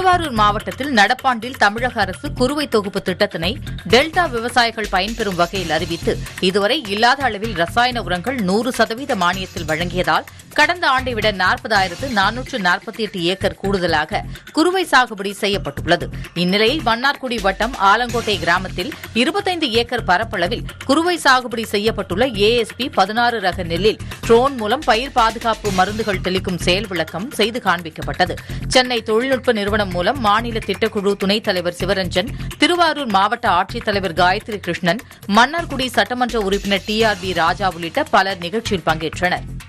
திருவாரூர் மாவட்டத்தில் நடப்பாண்டில் தமிழக அரசு குறுவை தொகுப்பு திட்டத்தினை டெல்டா விவசாயிகள் பயன்பெறும் வகையில் அறிவித்து இதுவரை இல்லாத அளவில் ரசாயன உரங்கள் நூறு சதவீத மானியத்தில் வழங்கியதால் கடந்த ஆண்டை விட நாற்பதாயிரத்து நானூற்று நாற்பத்தி எட்டு ஏக்கர் கூடுதலாக குறுவை சாகுபடி செய்யப்பட்டுள்ளது இந்நிலையில் மன்னார்குடி வட்டம் ஆலங்கோட்டை கிராமத்தில் இருபத்தைந்து ஏக்கர் பரப்பளவில் குறுவை சாகுபடி செய்யப்பட்டுள்ள ஏஎஸ்பி பதினாறு ரக நெல்லில் ட்ரோன் மூலம் பயிர் பாதுகாப்பு மருந்துகள் தெளிக்கும் செயல் விளக்கம் செய்து காண்பிக்கப்பட்டது சென்னை தொழில்நுட்ப நிறுவனம் மூலம் மாநில திட்டக்குழு துணைத் தலைவர் சிவரஞ்சன் திருவாரூர் மாவட்ட ஆட்சித்தலைவர் காயத்ரி கிருஷ்ணன் மன்னார்குடி சட்டமன்ற உறுப்பினர் டி ஆர் பி ராஜா உள்ளிட்ட பலர் நிகழ்ச்சியில் பங்கேற்றனர்